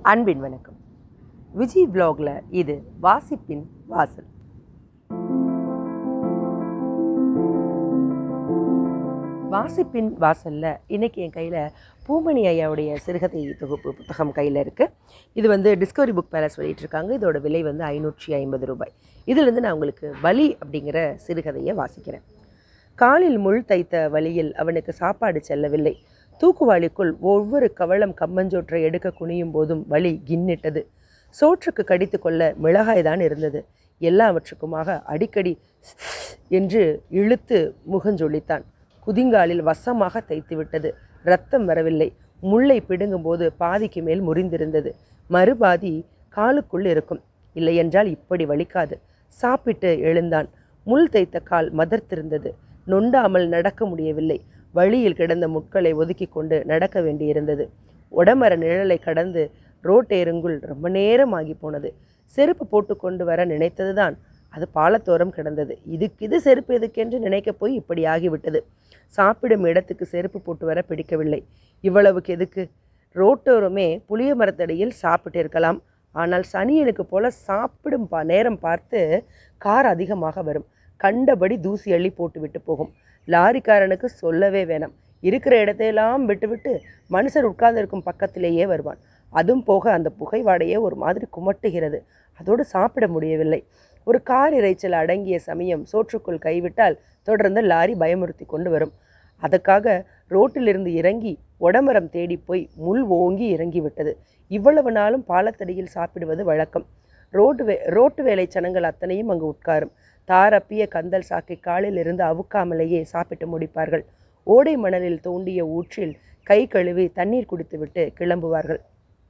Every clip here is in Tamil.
அன்பின் வணக்கம் விஜய் vlogல இது வாசிப்பின் வாசல் வாசிப்பின் வாசல்ல இன்னைக்கு என் கையில் பூமணி ஐயாவுடைய சிறுகதை தொகுப்பு புத்தகம் கையில் இருக்குது இது வந்து டிஸ்கவரி புக் பேலஸ் வெளியிட்டிருக்காங்க இதோட விலை வந்து ஐநூற்றி ஐம்பது ரூபாய் இதிலிருந்து நான் உங்களுக்கு வலி அப்படிங்கிற சிறுகதையை வாசிக்கிறேன் காலில் முள் தைத்த வழியில் அவனுக்கு சாப்பாடு செல்லவில்லை தூக்குவாளிக்குள் ஒவ்வொரு கவளம் கம்மஞ்சோற்றை எடுக்க குனியும் போதும் வலி கின்னிட்டது சோற்றுக்கு கடித்து கொள்ள மிளகாய் தான் இருந்தது எல்லாவற்றுக்குமாக அடிக்கடி என்று இழுத்து முகஞ்சொலித்தான் குதிங்காலில் வசமாக தைத்து விட்டது ரத்தம் வரவில்லை முள்ளை பிடுங்கும்போது பாதிக்கு மேல் முறிந்திருந்தது மறுபாதி காலுக்குள் இருக்கும் இல்லையென்றால் இப்படி வலிக்காது சாப்பிட்டு எழுந்தான் முள் தைத்த கால் மதர்த்திருந்தது நொண்டாமல் நடக்க முடியவில்லை வழியில் கிடந்த முட்களை ஒதுக்கி கொண்டு நடக்க வேண்டியிருந்தது உடமர நிழலை கடந்து ரோட்டேருங்குள் ரொம்ப நேரம் ஆகி போனது செருப்பு போட்டு கொண்டு வர நினைத்ததுதான் அது பாலத்தோரம் கிடந்தது இதுக்கு இது செருப்பு எதுக்கென்று நினைக்கப் போய் இப்படி ஆகிவிட்டது சாப்பிடும் இடத்துக்கு செருப்பு போட்டு வர பிடிக்கவில்லை இவ்வளவுக்கு எதுக்கு ரோட்டோரமே புளிய மரத்தடியில் சாப்பிட்டு இருக்கலாம் ஆனால் சனியனுக்கு போல சாப்பிடும் பா நேரம் பார்த்து கார் அதிகமாக வரும் கண்டபடி தூசி அள்ளி போட்டு விட்டு போகும் லாரிக்காரனுக்கு சொல்லவே வேணாம் இருக்கிற இடத்தையெல்லாம் விட்டுவிட்டு மனுஷர் உட்கார்ந்திருக்கும் பக்கத்திலேயே வருவான் அதுவும் போக அந்த புகை வாடையே ஒரு மாதிரி குமட்டுகிறது அதோடு சாப்பிட முடியவில்லை ஒரு கார் இறைச்சல் அடங்கிய சமயம் சோற்றுக்குள் கைவிட்டால் தொடர்ந்து லாரி பயமுறுத்தி கொண்டு வரும் அதுக்காக ரோட்டிலிருந்து இறங்கி உடமரம் தேடி போய் முள் ஓங்கி இறங்கி விட்டது இவ்வளவு நாளும் பாலத்தடியில் சாப்பிடுவது வழக்கம் ரோட்டு வே ரோட்டு வேலை சனங்கள் அத்தனையும் அங்கு உட்காரும் தாரப்பிய கந்தல் சாக்கை காலில் இருந்து அவுக்காமலேயே சாப்பிட்டு முடிப்பார்கள் ஓடை மணலில் தோண்டிய ஊற்றில் கை கழுவி தண்ணீர் குடித்துவிட்டு கிளம்புவார்கள்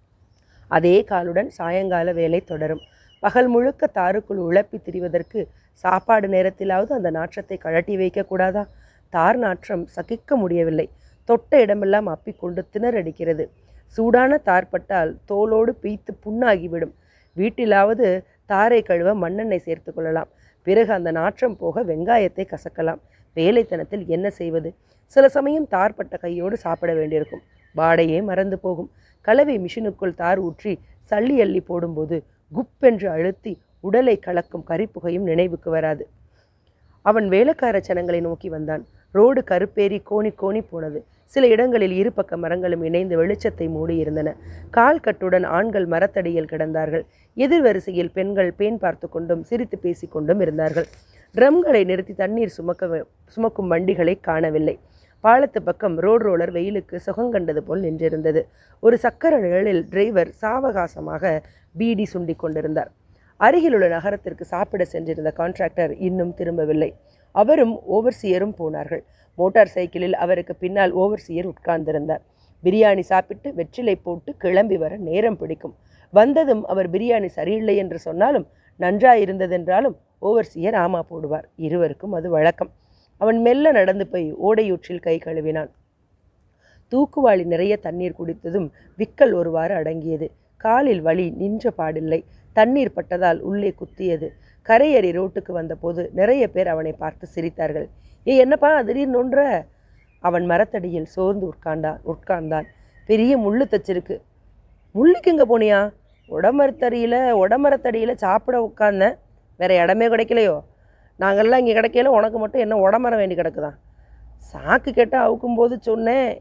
அதே காலுடன் சாயங்கால வேலை தொடரும் பகல் முழுக்க தாருக்குள் உழப்பி திரிவதற்கு சாப்பாடு நேரத்திலாவது அந்த நாற்றத்தை கழட்டி வைக்கக்கூடாதா தார் நாற்றம் சகிக்க முடியவில்லை தொட்ட இடமெல்லாம் அப்பிக்கொண்டு திணறடிக்கிறது சூடான தார் பட்டால் தோலோடு பீய்த்து புண்ணாகிவிடும் வீட்டிலாவது தாரை கழுவ மண்ணெண்ணெய் சேர்த்து கொள்ளலாம் பிறகு அந்த நாற்றம் போக வெங்காயத்தை கசக்கலாம் வேலைத்தனத்தில் என்ன செய்வது சில சமயம் தார்பட்ட கையோடு சாப்பிட வேண்டியிருக்கும் வாடையே மறந்து போகும் கலவை மிஷினுக்குள் தார் ஊற்றி சல்லி அள்ளி போடும்போது குப்பென்று அழுத்தி உடலை கலக்கும் கரிப்புகையும் நினைவுக்கு வராது அவன் வேலைக்கார சனங்களை நோக்கி வந்தான் ரோடு கருப்பேறி கோணி கோணி போனது சில இடங்களில் இரு பக்க மரங்களும் இணைந்து வெளிச்சத்தை மூடியிருந்தன கால் கட்டுடன் ஆண்கள் மரத்தடியில் கிடந்தார்கள் எதிர் வரிசையில் பெண்கள் பேன் பார்த்து கொண்டும் சிரித்து பேசிக்கொண்டும் இருந்தார்கள் ட்ரம்களை நிறுத்தி தண்ணீர் சுமக்க சுமக்கும் வண்டிகளை காணவில்லை பாலத்து பக்கம் ரோடு ரோலர் வெயிலுக்கு சுகங்கண்டது போல் நின்றிருந்தது ஒரு சக்கர நிழலில் டிரைவர் சாவகாசமாக பீடி சுண்டி கொண்டிருந்தார் அருகிலுள்ள நகரத்திற்கு சாப்பிட சென்றிருந்த கான்ட்ராக்டர் இன்னும் திரும்பவில்லை அவரும் ஓவர்சியரும் போனார்கள் மோட்டார் சைக்கிளில் அவருக்கு பின்னால் ஓவர்சியர் உட்கார்ந்திருந்தார் பிரியாணி சாப்பிட்டு வெற்றிலை போட்டு கிளம்பி வர நேரம் பிடிக்கும் வந்ததும் அவர் பிரியாணி சரியில்லை என்று சொன்னாலும் நன்றாயிருந்ததென்றாலும் ஓவர்சியர் ஆமா போடுவார் இருவருக்கும் அது வழக்கம் அவன் மெல்ல நடந்து போய் ஓடையூற்றில் கை கழுவினான் தூக்குவாளி நிறைய தண்ணீர் குடித்ததும் விக்கல் ஒருவாறு அடங்கியது காலில் வலி நின்ற பாடில்லை தண்ணீர் பட்டதால் உள்ளே குத்தியது கரையேறி ரோட்டுக்கு வந்தபோது நிறைய பேர் அவனை பார்த்து சிரித்தார்கள் ஏ என்னப்பா திடீர்னு நொன்ற அவன் மரத்தடியில் சோர்ந்து உட்கார்ந்தான் உட்கார்ந்தான் பெரிய முள்ளு தச்சிருக்கு முள்ளுக்கு எங்கே போனியா உடமரத்தடியில் உடமரத்தடியில் சாப்பிட உட்கார்ந்தேன் வேற இடமே கிடைக்கலையோ நாங்கள்லாம் இங்கே கிடைக்கல உனக்கு மட்டும் என்ன உடமரம் வேண்டி கிடக்குதான் சாக்கு கெட்ட அவுக்கும் போது சொன்னேன்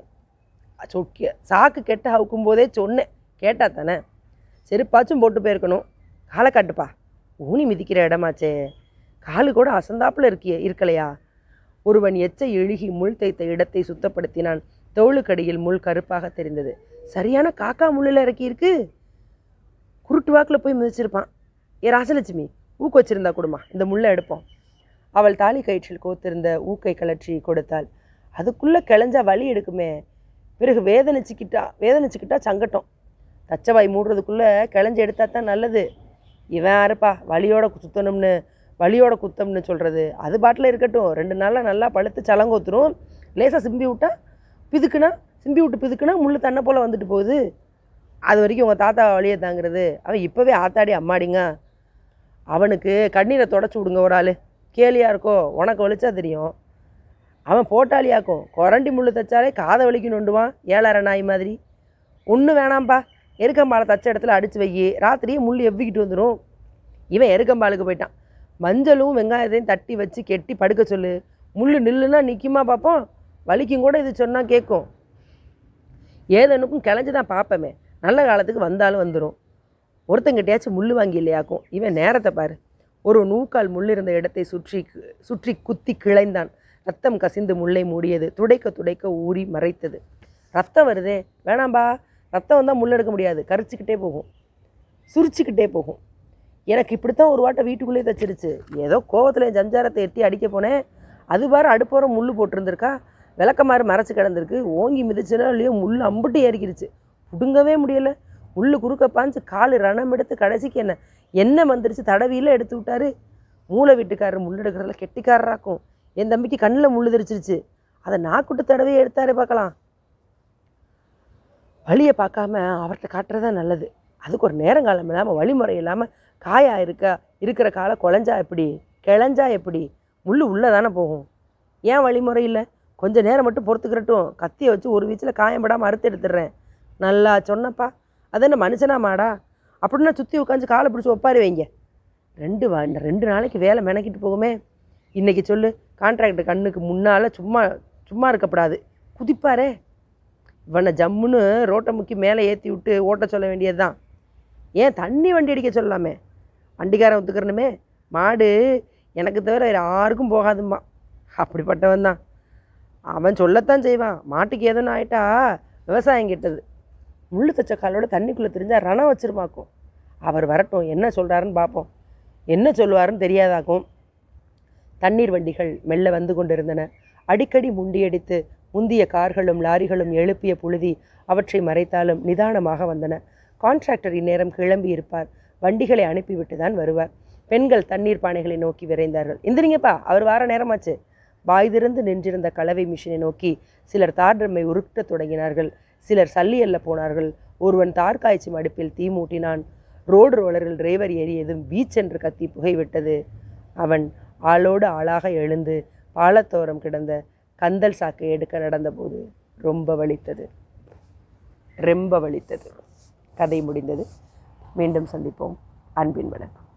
சொக்க சாக்கு கெட்ட அவுக்கும் போதே சொன்னேன் கேட்டா தானே செருப்பாச்சும் போட்டு போயிருக்கணும் காலை காட்டுப்பா ஊனி மிதிக்கிற இடமாச்சே காலு கூட அசந்தாப்புல இருக்கிய இருக்கலையா ஒருவன் எச்சை இழுகி முள் தைத்த இடத்தை சுத்தப்படுத்தினான் தோளுக்கடியில் முள் கருப்பாக தெரிந்தது சரியான காக்கா முள்ளில் இறக்கி இருக்கு குருட்டு வாக்கில் போய் மிதிச்சிருப்பான் ஏ ராசலட்சுமி ஊக்கு வச்சிருந்தா கொடுமா இந்த முள்ளை எடுப்போம் அவள் தாலி கயிற்றில் கோத்திருந்த ஊக்கை கலற்றி கொடுத்தாள் அதுக்குள்ளே கிளஞ்சா வலி எடுக்குமே பிறகு வேதனைச்சிக்கிட்டா வேதனைச்சிக்கிட்டா சங்கட்டம் தச்சவாய் மூடுறதுக்குள்ளே கிளஞ்சி எடுத்தா தான் நல்லது இவன் யாருப்பா வலியோட சுத்தணும்னு வலியோட குத்தம்னு சொல்கிறது அது பாட்டில் இருக்கட்டும் ரெண்டு நாளில் நல்லா பழுத்து சலங்கோத்துரும் லேசாக சிம்பி விட்டா பிதுக்குனா சிம்பி விட்டு பிதுக்குனா முள் தன்னை போல் வந்துட்டு போகுது அது வரைக்கும் உங்கள் தாத்தா வழியை தாங்கிறது அவன் இப்போவே ஆத்தாடி அம்மாடிங்க அவனுக்கு கண்ணீரை தொடச்சி விடுங்க ஒரு ஆள் கேலியாக இருக்கோ உனக்கு வலிச்சா தெரியும் அவன் போட்டாளியாக்கும் குரண்டி முள் தைச்சாலே காதை வலிக்கு நொண்டுவான் ஏழரை நாய் மாதிரி ஒன்றும் வேணாம்ப்பா எருக்கம்பாலை தச்ச இடத்துல அடித்து வை ராத்திரியே முள் எவ்விக்கிட்டு வந்துடும் இவன் எருக்கம்பாலுக்கு போயிட்டான் மஞ்சளும் வெங்காயத்தையும் தட்டி வச்சு கெட்டி படுக்க சொல்லு முள் நில்லுன்னா நிற்குமா பார்ப்போம் வலிக்கும் கூட இது சொன்னால் கேட்கும் ஏதனுக்கும் கிளஞ்சி தான் பார்ப்போமே நல்ல காலத்துக்கு வந்தாலும் வந்துடும் ஒருத்தங்கிட்டயாச்சும் முள் வாங்கி இல்லையாக்கும் இவன் நேரத்தை பாரு ஒரு நூக்கால் முள் இருந்த இடத்தை சுற்றி சுற்றி குத்தி கிளைந்தான் ரத்தம் கசிந்து முல்லை மூடியது துடைக்க துடைக்க ஊறி மறைத்தது ரத்தம் வருதே வேணாம்பா ரத்தம் வந்தால் முள் எடுக்க முடியாது கரிச்சிக்கிட்டே போகும் சுரிச்சிக்கிட்டே போகும் எனக்கு இப்படித்தான் ஒரு வாட்டை வீட்டுக்குள்ளேயே தச்சிருச்சு ஏதோ கோவத்தில் என் ஜஞ்சாரத்தை எட்டி அடிக்க போனேன் அது பாரு அடுப்போரம் முள் போட்டிருந்திருக்கா விளக்கமாறு மறைச்சு கிடந்திருக்கு ஓங்கி மிதிச்சுனா இல்லையோ முள் அம்புட்டு ஏறிக்கிருச்சு பிடுங்கவே முடியலை முள் குறுக்க பாஞ்சு கால் ரணம் எடுத்து கடைசிக்கு என்ன என்ன வந்துருச்சு தடவியில் எடுத்து விட்டாரு மூளை வீட்டுக்காரர் முள் எடுக்கிறதுல கெட்டிக்காரராக்கும் என் தம்பிக்கு கண்ணில் முள் தெரிச்சிருச்சு அதை நாக்குட்டு தடவையே எடுத்தாரே பார்க்கலாம் வழியை பார்க்காம அவர்கிட்ட காட்டுறது நல்லது அதுக்கு ஒரு நேரங்காலம் இல்லாமல் வழிமுறை இல்லாமல் காயா இருக்கா இருக்கிற காலை குழஞ்சா எப்படி கிளஞ்சா எப்படி முள் உள்ளே தானே போகும் ஏன் வழிமுறை இல்லை கொஞ்ச நேரம் மட்டும் பொறுத்துக்கிறட்டும் கத்தியை வச்சு ஒரு வீச்சில் காயப்படாமல் அறுத்து எடுத்துடுறேன் நல்லா சொன்னப்பா அது என்ன மனுஷனா மாடா அப்படின்னா சுற்றி உட்காந்து காலை பிடிச்சி ஒப்பாரி வைங்க ரெண்டு வா இந்த ரெண்டு நாளைக்கு வேலை மெனக்கிட்டு போகுமே இன்றைக்கி சொல்லு கான்ட்ராக்டர் கண்ணுக்கு முன்னால் சும்மா சும்மா இருக்கப்படாது குதிப்பாரே இவனை ஜம்முன்னு ரோட்டை முக்கி மேலே ஏற்றி விட்டு ஓட்ட சொல்ல வேண்டியது தான் ஏன் தண்ணி வண்டி அடிக்க சொல்லலாமே வண்டிக்காரன் ஒத்துக்கிறணுமே மாடு எனக்கு தவிர வேறு யாருக்கும் போகாதும்மா அப்படிப்பட்டவன் தான் அவன் சொல்லத்தான் செய்வான் மாட்டுக்கு ஏதோன்னு ஆயிட்டா விவசாயம் கெட்டது முள்ளு தச்ச காலோட தண்ணிக்குள்ளே தெரிஞ்சால் ரணம் வச்சிருமாக்கும் அவர் வரட்டும் என்ன சொல்கிறாருன்னு பார்ப்போம் என்ன சொல்லுவாருன்னு தெரியாதாக்கும் தண்ணீர் வண்டிகள் மெல்ல வந்து கொண்டிருந்தன அடிக்கடி முண்டியடித்து முந்திய கார்களும் லாரிகளும் எழுப்பிய புழுதி அவற்றை மறைத்தாலும் நிதானமாக வந்தன கான்ட்ராக்டர் இந்நேரம் கிளம்பி இருப்பார் வண்டிகளை அனுப்பிவிட்டு தான் வருவார் பெண்கள் தண்ணீர் பானைகளை நோக்கி விரைந்தார்கள் எந்திரிங்கப்பா அவர் வார நேரமாச்சு வாய் திறந்து நின்றிருந்த கலவை மிஷினை நோக்கி சிலர் தார் ட்ரம்மை உருட்டத் தொடங்கினார்கள் சிலர் சல்லி எல்ல போனார்கள் ஒருவன் தார் காய்ச்சும் அடுப்பில் தீ மூட்டினான் ரோடு ரோலரில் டிரைவர் ஏறியதும் வீச்சென்று கத்தி புகை விட்டது அவன் ஆளோடு ஆளாக எழுந்து பாலத்தோரம் கிடந்த கந்தல் சாக்கை எடுக்க நடந்தபோது ரொம்ப வலித்தது ரொம்ப வலித்தது கதை முடிந்தது மீண்டும் சந்திப்போம் அன்பின் வணக்கம்